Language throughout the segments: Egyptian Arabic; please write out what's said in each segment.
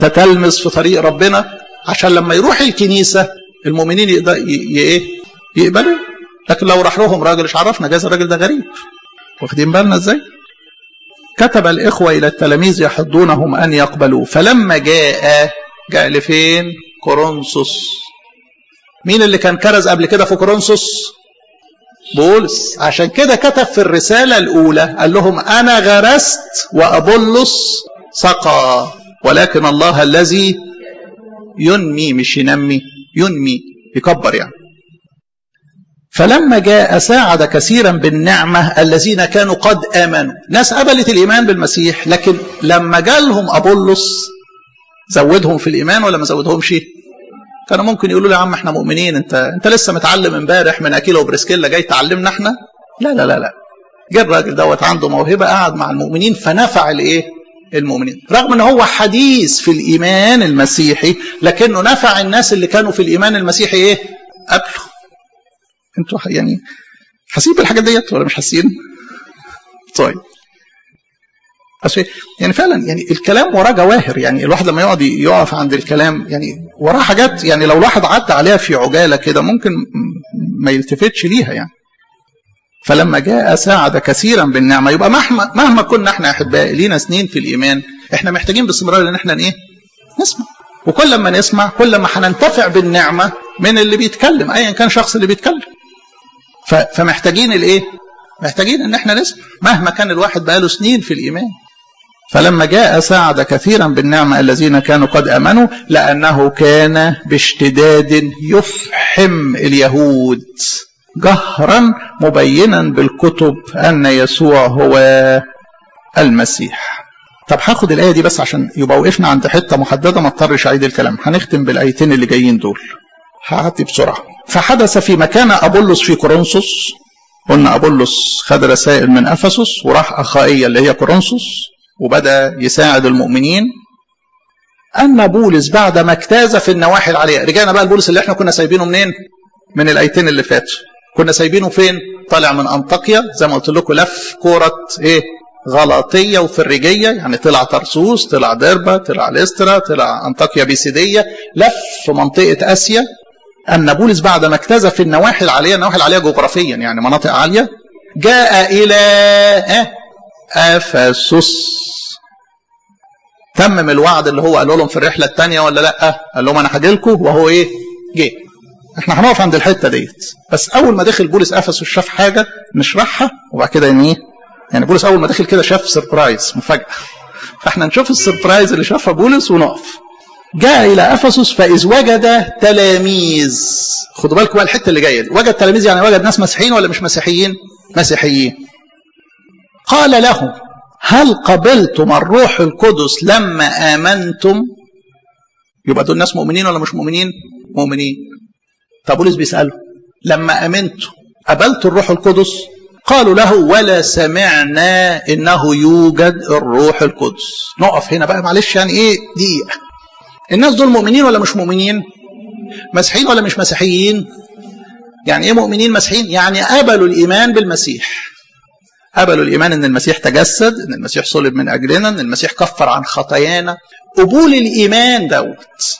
تتلمس في طريق ربنا عشان لما يروح الكنيسه المؤمنين يقدر ايه يقبلوا لكن لو راح لهم راجل مش عرفنا جاز الراجل ده غريب واخدين بالنا ازاي كتب الإخوة إلى التلاميذ يحضونهم أن يقبلوا فلما جاء جاء لفين كورنثوس مين اللي كان كرز قبل كده في كورنثوس بولس عشان كده كتب في الرسالة الأولى قال لهم أنا غرست وأبولس سقى ولكن الله الذي ينمي مش ينمي ينمي يكبر يعني فلما جاء ساعد كثيرا بالنعمة الذين كانوا قد آمنوا ناس قبلت الإيمان بالمسيح لكن لما جالهم أبولس زودهم في الإيمان ولا ما زودهمش كانوا ممكن يقولوا له يا عم احنا مؤمنين انت انت لسه متعلم امبارح من اكيلا وبرسكيلا جاي تعلمنا احنا لا لا لا لا جه الراجل دوت عنده موهبه قعد مع المؤمنين فنفع الايه المؤمنين رغم ان هو حديث في الايمان المسيحي لكنه نفع الناس اللي كانوا في الايمان المسيحي ايه قبله انتوا يعني حاسين بالحاجات ديت ولا مش حاسين طيب بس يعني فعلا يعني الكلام وراه جواهر يعني الواحد لما يقعد يقف عند الكلام يعني وراه حاجات يعني لو الواحد عدى عليها في عجاله كده ممكن ما يلتفتش ليها يعني فلما جاء ساعد كثيرا بالنعمه يبقى مهما مهما كنا احنا احبائي لينا سنين في الايمان احنا محتاجين باستمرار ان احنا ايه؟ نسمع وكل ما نسمع كل ما هننتفع بالنعمه من اللي بيتكلم ايا كان شخص اللي بيتكلم فمحتاجين الايه؟ محتاجين ان احنا نسمع مهما كان الواحد بقاله سنين في الايمان فلما جاء ساعد كثيرا بالنعمة الذين كانوا قد أمنوا لأنه كان باشتداد يفحم اليهود جهرا مبينا بالكتب أن يسوع هو المسيح طب هاخد الآية دي بس عشان يبقى وقفنا عند حتة محددة ما اضطرش أعيد الكلام هنختم بالآيتين اللي جايين دول هعدي بسرعة فحدث في مكان أبولس في كورنثوس قلنا أبولس خد رسائل من أفسس وراح أخائية اللي هي كورنثوس وبدأ يساعد المؤمنين أن بولس بعد ما اجتاز في النواحي العالية رجعنا بقى لبولس اللي احنا كنا سايبينه منين من الآيتين اللي فاتوا كنا سايبينه فين طالع من أنطاكيا زي ما قلت لكم لف كورة ايه غلطية وفريجية يعني طلع ترسوس طلع ديربا طلع ليسترا طلع أنطاكيا بيسيدية لف في منطقة آسيا أن بولس بعد ما اجتاز في النواحي العالية النواحي العالية جغرافيا يعني مناطق عالية جاء إلى اه أفسس تمم الوعد اللي هو قاله لهم في الرحلة الثانية ولا لأ قال لهم أنا هاجي لكم وهو إيه جه احنا هنقف عند الحتة ديت بس أول ما دخل بولس أفسس شاف حاجة نشرحها وبعد كده يعني إيه يعني بولس أول ما دخل كده شاف سربرايز مفاجأة فاحنا نشوف السربرايز اللي شافها بولس ونقف جاء إلى أفسس فإذ وجد تلاميذ خدوا بالكم بقى الحتة اللي جاية دي وجد تلاميذ يعني وجد ناس مسيحيين ولا مش مسيحيين مسيحيين قال لهم هل قبلتم الروح القدس لما آمنتم يبقى دول ناس مؤمنين ولا مش مؤمنين مؤمنين طب بولس بيسأله لما آمنتم قبلتوا الروح القدس قالوا له ولا سمعنا انه يوجد الروح القدس نقف هنا بقى معلش يعني ايه دقيقه الناس دول مؤمنين ولا مش مؤمنين مسيحيين ولا مش مسيحيين يعني ايه مؤمنين مسيحيين يعني قبلوا الايمان بالمسيح قبلوا الايمان ان المسيح تجسد ان المسيح صلب من اجلنا ان المسيح كفر عن خطايانا قبول الايمان دوت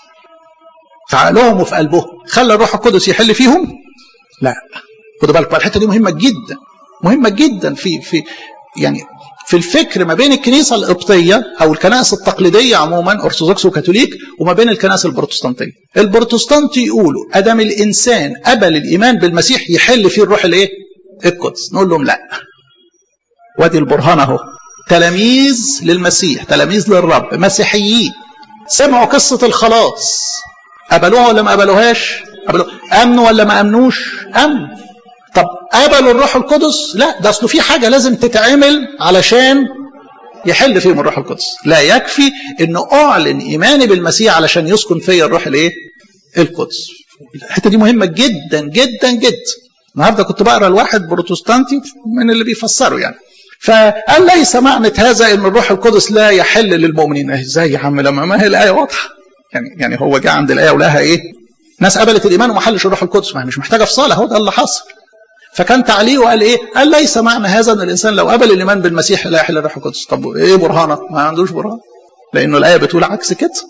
في عقلهم وفي قلبهم خلى الروح القدس يحل فيهم لا خدوا بالكم الحته دي مهمه جدا مهمه جدا في في يعني في الفكر ما بين الكنيسه القبطيه او الكنائس التقليديه عموما ارثوذكس وكاثوليك وما بين الكنائس البروتستانتيه. البروتستانت يقولوا ادم الانسان قبل الايمان بالمسيح يحل فيه الروح الايه؟ القدس. نقول لهم لا. وادي البرهان اهو. تلاميذ للمسيح، تلاميذ للرب، مسيحيين. سمعوا قصه الخلاص. قبلوها ولا ما قبلوهاش؟ قبلوها. امنوا ولا ما امنوش؟ امنوا. طب قبلوا الروح القدس؟ لا ده اصله في حاجه لازم تتعمل علشان يحل فيهم الروح القدس، لا يكفي انه اعلن ايماني بالمسيح علشان يسكن فيا الروح الايه؟ القدس. الحته دي مهمه جدا جدا جدا. النهارده كنت بقرا لواحد بروتستانتي من اللي بيفسروا يعني. فقال ليس معنى هذا ان الروح القدس لا يحل للمؤمنين، ازاي يا عم لما ما هي الايه واضحه. يعني يعني هو جه عند الايه ولها ايه؟ ناس قبلت الايمان وما حلش الروح القدس، ما هي مش محتاجه فصال اهو ده اللي حصل. فكان تعليقه قال ايه؟ قال ليس معنى هذا ان الانسان لو قبل الايمان بالمسيح لا يحل الروح القدس، طب ايه برهانه؟ ما عندوش برهان. لانه الايه بتقول عكس كده.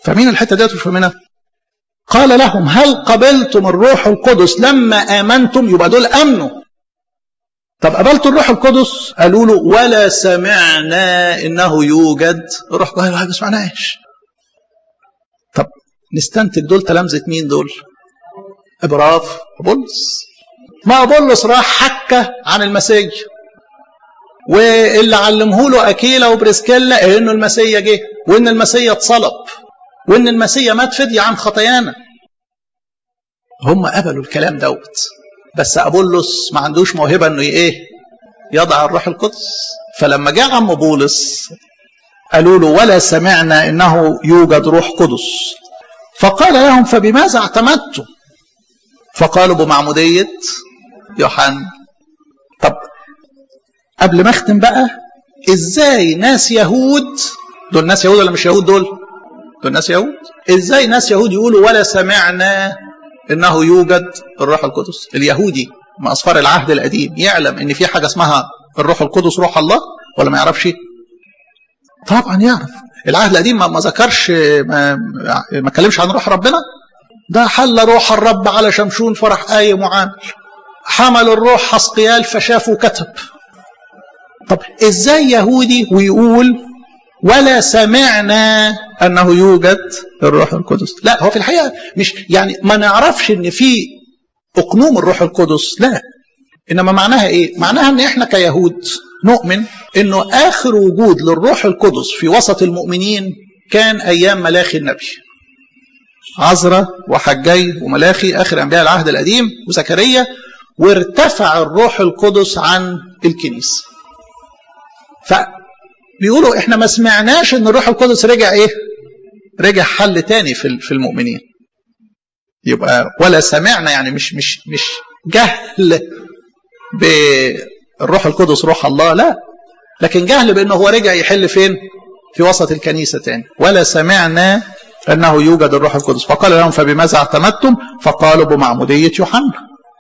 فاهمين الحته ديت مش فاهمينها قال لهم هل قبلتم الروح القدس لما امنتم يبقى دول امنوا طب قبلتوا الروح القدس قالوا له ولا سمعنا انه يوجد الروح قال ما سمعناش طب نستنتج دول تلامذه مين دول ابراف بولس ما بولس راح حكى عن المسيح واللي علمه له اكيلا وبريسكيلا انه المسيح جه وان المسيح اتصلب وان المسيح مات فدية عن خطايانا هم قبلوا الكلام دوت بس ابولس ما عندوش موهبه انه ايه يضع الروح القدس فلما جاء عم بولس قالوا له ولا سمعنا انه يوجد روح قدس فقال لهم فبماذا اعتمدتم فقالوا بمعموديه يوحنا طب قبل ما اختم بقى ازاي ناس يهود دول ناس يهود ولا مش يهود دول دول ناس يهود ازاي ناس يهود يقولوا ولا سمعنا انه يوجد الروح القدس اليهودي من اصفار العهد القديم يعلم ان في حاجه اسمها الروح القدس روح الله ولا ما يعرفش طبعا يعرف العهد القديم ما ذكرش ما, ما اتكلمش عن روح ربنا ده حل روح الرب على شمشون فرح قايم وعامل حمل الروح حسقيال فشاف وكتب طب ازاي يهودي ويقول ولا سمعنا انه يوجد الروح القدس لا هو في الحقيقه مش يعني ما نعرفش ان في اقنوم الروح القدس لا انما معناها ايه معناها ان احنا كيهود نؤمن انه اخر وجود للروح القدس في وسط المؤمنين كان ايام ملاخي النبي عزرا وحجي وملاخي اخر انبياء العهد القديم وزكريا وارتفع الروح القدس عن الكنيسه فبيقولوا احنا ما سمعناش ان الروح القدس رجع ايه رجع حل تاني في في المؤمنين يبقى ولا سمعنا يعني مش مش مش جهل بالروح القدس روح الله لا لكن جهل بانه هو رجع يحل فين في وسط الكنيسه تاني ولا سمعنا انه يوجد الروح القدس فقال لهم فبماذا اعتمدتم فقالوا بمعموديه يوحنا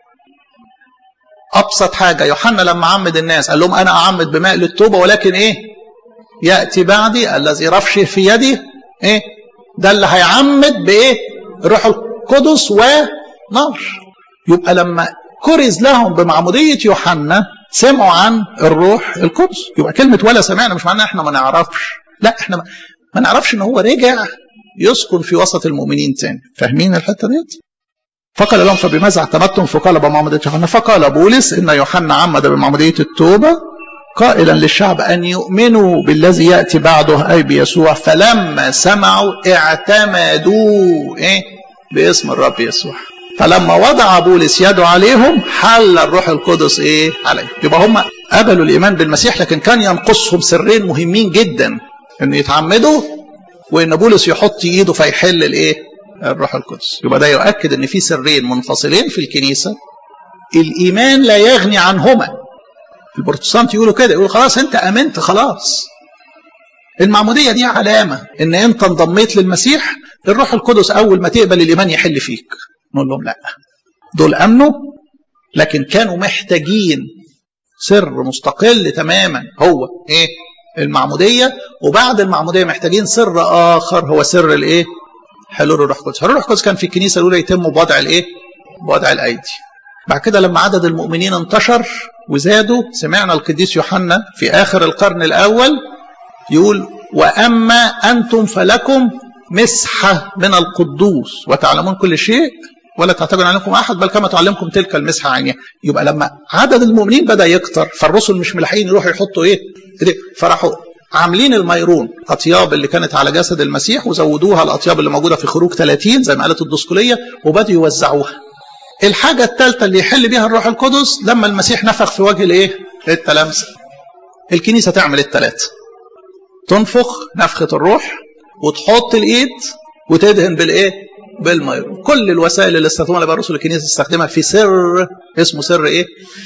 ابسط حاجه يوحنا لما عمد الناس قال لهم انا اعمد بماء للتوبه ولكن ايه ياتي بعدي الذي رفشه في يدي ايه ده اللي هيعمد بايه الروح القدس ونار يبقى لما كرز لهم بمعموديه يوحنا سمعوا عن الروح القدس يبقى كلمه ولا سمعنا مش معناها احنا ما نعرفش لا احنا ما نعرفش ان هو رجع يسكن في وسط المؤمنين تاني فاهمين الحته ديت فقال لهم فبماذا اعتمدتم فقال بمعمودية يوحنا فقال بولس إن يوحنا عمد بمعمودية التوبة قائلا للشعب أن يؤمنوا بالذي يأتي بعده أي بيسوع فلما سمعوا اعتمدوا إيه باسم الرب يسوع فلما وضع بولس يده عليهم حل الروح القدس ايه عليه يبقى هم قبلوا الايمان بالمسيح لكن كان ينقصهم سرين مهمين جدا ان يتعمدوا وان بولس يحط ايده فيحل الايه الروح القدس يبقى ده يؤكد ان في سرين منفصلين في الكنيسه الايمان لا يغني عنهما البروتستانت يقولوا كده يقولوا خلاص انت امنت خلاص المعموديه دي علامه ان انت انضميت للمسيح الروح القدس اول ما تقبل الايمان يحل فيك نقول لهم لا دول امنوا لكن كانوا محتاجين سر مستقل تماما هو ايه المعموديه وبعد المعموديه محتاجين سر اخر هو سر الايه حلول الروح القدس حلول الروح القدس كان في الكنيسه الاولى يتم بوضع الايه بوضع الايدي بعد كده لما عدد المؤمنين انتشر وزادوا سمعنا القديس يوحنا في اخر القرن الاول يقول واما انتم فلكم مسحه من القدوس وتعلمون كل شيء ولا تعتقد عليكم احد بل كما تعلمكم تلك المسحه عينها يبقى لما عدد المؤمنين بدا يكتر فالرسل مش ملاحقين يروحوا يحطوا ايه فراحوا عاملين الميرون اطياب اللي كانت على جسد المسيح وزودوها الاطياب اللي موجوده في خروج 30 زي ما قالت الدسقليه وبداوا يوزعوها الحاجه الثالثه اللي يحل بيها الروح القدس لما المسيح نفخ في وجه الايه التلامذه الكنيسه تعمل الثلاثه تنفخ نفخه الروح وتحط الايد وتدهن بالايه بالميرون كل الوسائل اللي استخدمها بقى رسل الكنيسه تستخدمها في سر اسمه سر ايه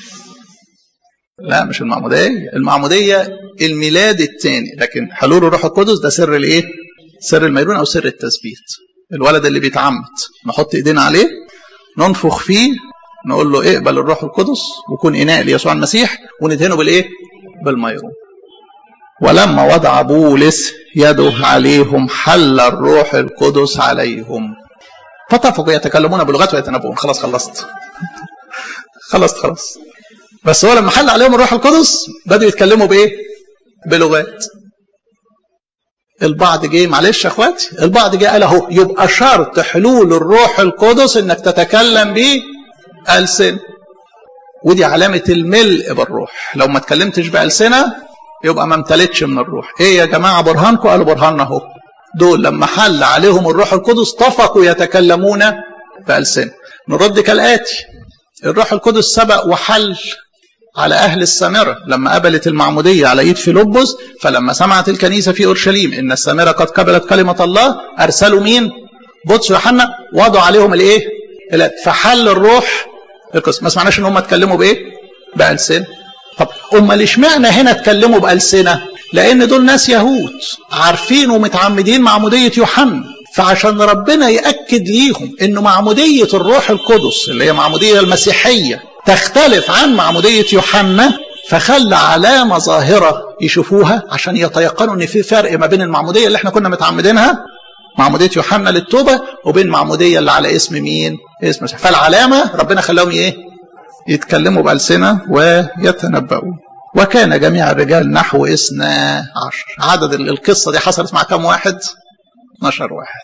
لا مش المعموديه المعموديه الميلاد الثاني لكن حلول الروح القدس ده سر الايه سر الميرون او سر التثبيت الولد اللي بيتعمد نحط ايدينا عليه ننفخ فيه نقول له اقبل الروح القدس وكون اناء ليسوع المسيح وندهنه بالايه بالميرون ولما وضع بولس يده عليهم حل الروح القدس عليهم فطفقوا يتكلمون بلغات ويتنبؤون خلاص خلصت خلصت خلاص بس هو لما حل عليهم الروح القدس بدأوا يتكلموا بإيه؟ بلغات البعض جه معلش يا اخواتي البعض جه قال اهو يبقى شرط حلول الروح القدس انك تتكلم بيه ألسن ودي علامة الملء بالروح لو ما اتكلمتش بألسنة يبقى ما امتلتش من الروح ايه يا جماعة برهانكم قالوا برهاننا اهو دول لما حل عليهم الروح القدس طفقوا يتكلمون بألسنة نرد كالآتي الروح القدس سبق وحل على أهل السامرة لما قبلت المعمودية على إيد فيلبس فلما سمعت الكنيسة في أورشليم إن السامرة قد قبلت كلمة الله أرسلوا مين؟ بطرس ويوحنا وضعوا عليهم الإيه؟ فحل الروح القدس ما سمعناش إن هم اتكلموا بإيه؟ بألسنة طب أمال اشمعنى هنا اتكلموا بألسنة؟ لأن دول ناس يهود عارفين ومتعمدين معمودية يوحنا فعشان ربنا يأكد ليهم إنه معمودية الروح القدس اللي هي معمودية المسيحية تختلف عن معمودية يوحنا فخلى علامة ظاهرة يشوفوها عشان يتيقنوا ان في فرق ما بين المعمودية اللي احنا كنا متعمدينها معمودية يوحنا للتوبة وبين معمودية اللي على اسم مين اسم فالعلامة ربنا خلاهم ايه يتكلموا بألسنة ويتنبؤوا وكان جميع الرجال نحو اثنا عشر عدد القصة دي حصلت مع كم واحد 12 واحد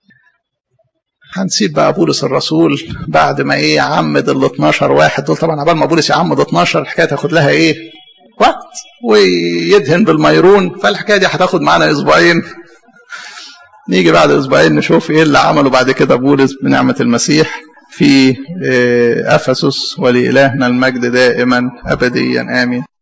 هنسيب بقى بولس الرسول بعد ما ايه يعمد ال 12 واحد دول طبعا عبال ما بولس يعمد 12 الحكايه تاخد لها ايه؟ وقت ويدهن بالميرون فالحكايه دي هتاخد معانا اسبوعين نيجي بعد اسبوعين نشوف ايه اللي عمله بعد كده بولس بنعمه المسيح في افسس ولالهنا المجد دائما ابديا امين